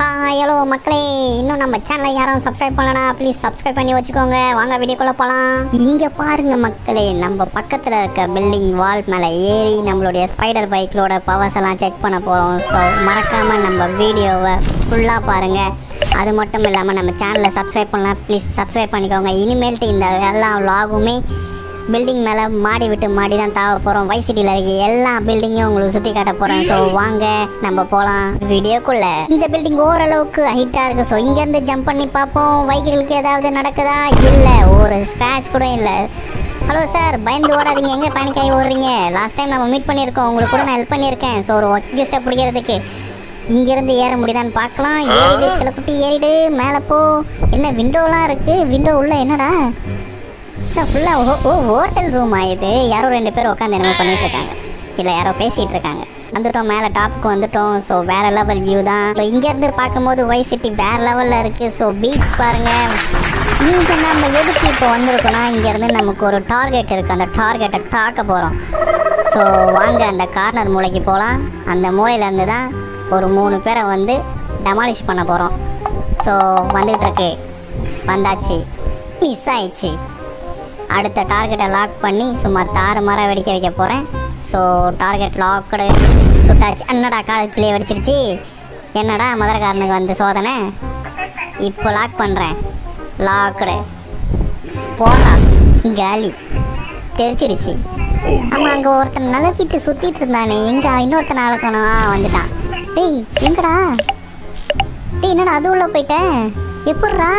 hi hello மக்களே இன்னும் நம்ம சேனலை யாரும் சப்ஸ்கிரைப் பண்ணலனா ப்ளீஸ் சப்ஸ்கிரைப் பண்ணி வச்சுக்கோங்க வாங்க வீடியோக்குள்ள போகலாம் இங்கே பாருங்க மக்களே நம்ம பக்கத்தில் இருக்க பில்டிங் வால் மேலே ஏறி நம்மளுடைய ஸ்பைடர் பைக்லோட பவர்ஸ் எல்லாம் செக் பண்ண போகிறோம் ஸோ மறக்காமல் நம்ம வீடியோவை ஃபுல்லாக பாருங்கள் அது மட்டும் இல்லாமல் நம்ம சேனலை சப்ஸ்கிரைப் பண்ணலாம் ப்ளீஸ் சப்ஸ்கிரைப் பண்ணிக்கோங்க இனிமேல்ட்டு இந்த எல்லா vlog-உமே பில்டிங் மேலே மாடி விட்டு மாடி தான் தாவ போகிறோம் வை சிட்டியில் இருக்க எல்லா பில்டிங்கும் உங்களுக்கு சுற்றி காட்ட போகிறேன் ஸோ வாங்க நம்ம போகலாம் வீடியோக்குள்ள இந்த பில்டிங் ஓரளவுக்கு ஹைட்டாக இருக்குது ஸோ இங்கேருந்து ஜம்ப் பண்ணி பார்ப்போம் வைக்கிளுக்கு ஏதாவது நடக்குதா இல்லை ஒரு ஸ்க்ராட்ச் கூட இல்லை ஹலோ சார் பயந்து ஓடாதீங்க எங்கே பேனிக் ஆகி ஓடுறீங்க லாஸ்ட் டைம் நம்ம மீட் பண்ணியிருக்கோம் உங்களுக்கு கூட நான் ஹெல்ப் பண்ணியிருக்கேன் ஸோ ஒரு ஒக்கிஸ்ட்டை பிடிக்கிறதுக்கு இங்கேருந்து ஏற முடியுதான்னு பார்க்கலாம் ஏறிடு சில குட்டி ஏறிடு மேலே போ என்ன விண்டோலாம் இருக்குது விண்டோ உள்ள என்னடா ஃபுல்லாக ஓ ஓ ஹோட்டல் ரூம் ஆயுது யாரோ ரெண்டு பேர் உட்காந்து என்னமோ பண்ணிட்டு இருக்காங்க இல்லை யாரோ பேசிகிட்டு இருக்காங்க வந்துட்டோம் மேலே டாப்புக்கு வந்துட்டோம் ஸோ வேற லெவல் வியூ தான் ஸோ இங்கேருந்து பார்க்கும்போது ஒய் சிட்டி வேற லெவலில் இருக்குது ஸோ பீச் பாருங்க இங்கே நம்ம எதுக்கு இப்போ வந்திருக்கோம்னா இங்கேருந்து நமக்கு ஒரு டார்கெட் இருக்குது அந்த டார்கெட்டை தாக்க போகிறோம் ஸோ வாங்க அந்த கார்னர் மூலைக்கு போகலாம் அந்த மூலையிலேருந்து தான் ஒரு மூணு பேரை வந்து டெமாலிஷ் பண்ண போகிறோம் ஸோ வந்துகிட்டு இருக்கு வந்தாச்சு மிஸ் ஆயிடுச்சு அடுத்த டார்கெட்டை லாக் பண்ணி சும்மா தாறு மாற வெடிக்க வைக்க போகிறேன் ஸோ டார்கெட் லாக்கடு சுட்டாச்சு என்னடா காலத்திலே வெடிச்சிருச்சு என்னடா மதுரக்காரனுக்கு வந்து சோதனை இப்போ லாக் பண்ணுறேன் லாக்கடு போடா காலி தெரிச்சிடுச்சு அவன் அங்கே ஒருத்தன் நலப்பிட்டு சுற்றிட்டு இருந்தானே எங்கே இன்னொருத்தன் அழக்கணும் ஆ வந்துட்டான் டேய் எங்கடா டேய் என்னடா அது உள்ள போயிட்டேன் எப்பட்றா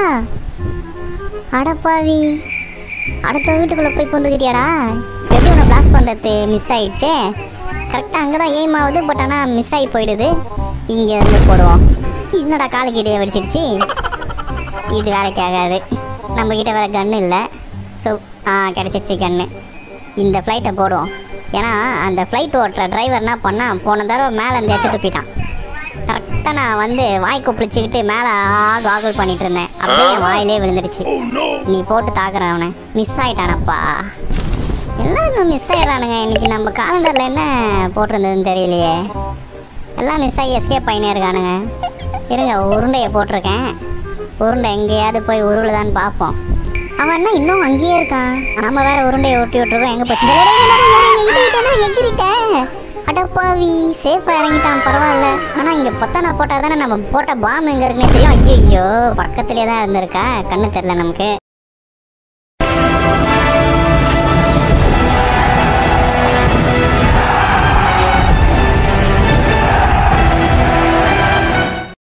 அடப்பாவி அடுத்த வீட்டுக்குள்ளே போய் புந்துக்கிட்டியாடா எப்படி உன்னை பிளாஸ் பண்ணுறது மிஸ் ஆயிடுச்சே கரெக்டாக அங்கே தான் எய்ம் ஆகுது பட் ஆனால் மிஸ் ஆகி போயிடுது இங்கே இருந்து போடுவோம் என்னடா காலுக்கிட்டே வெடிச்சிடுச்சு இது வேலைக்கு ஆகாது நம்மக்கிட்ட வேறு கன்று இல்லை ஸோ ஆ கிடச்சிருச்சு கன்று இந்த ஃப்ளைட்டை போடுவோம் ஏன்னா அந்த ஃப்ளைட் ஓட்டுற டிரைவர் என்ன பண்ணால் போன தடவை மேலே இருந்து எச்சு துப்பிட்டான் கரெக்டாக நான் வந்து வாய் கொப்பளிச்சுக்கிட்டு மேலே ஆகு ஆகுல் பண்ணிட்டு இருந்தேன் அப்படியே என் வாயிலே விழுந்துடுச்சு நீ போட்டு தாக்குற அவனை மிஸ் ஆயிட்டானப்பா எல்லாம் மிஸ் ஆயிடறானுங்க இன்னைக்கு நம்ம காலண்டரில் என்ன போட்டிருந்ததுன்னு தெரியலையே எல்லாம் மிஸ் ஆகி எஸ்கேப் ஆகினே இருக்கானுங்க இருங்க உருண்டையை போட்டிருக்கேன் உருண்டை எங்கேயாவது போய் உருளுதான்னு பார்ப்போம் அவன் என்ன இன்னும் அங்கேயே இருக்கான் நம்ம வேற உருண்டையை ஒட்டி விட்டுருக்கோம் எங்கே போச்சு டேய், டேய், டேய், டேய், எகிறிட்டேனா, எகிறிட்டேன் அடப்பாவி சேஃபாக இறங்கிட்டான் பரவாயில்ல ஆனால் இங்கே பொத்தானா போட்டால் தானே நம்ம போட்ட பாம் எங்கே இருக்குன்னே தெரியும் ஐயோ பக்கத்துலேயே தான் இருந்திருக்கா கண்ணு தெரில நமக்கு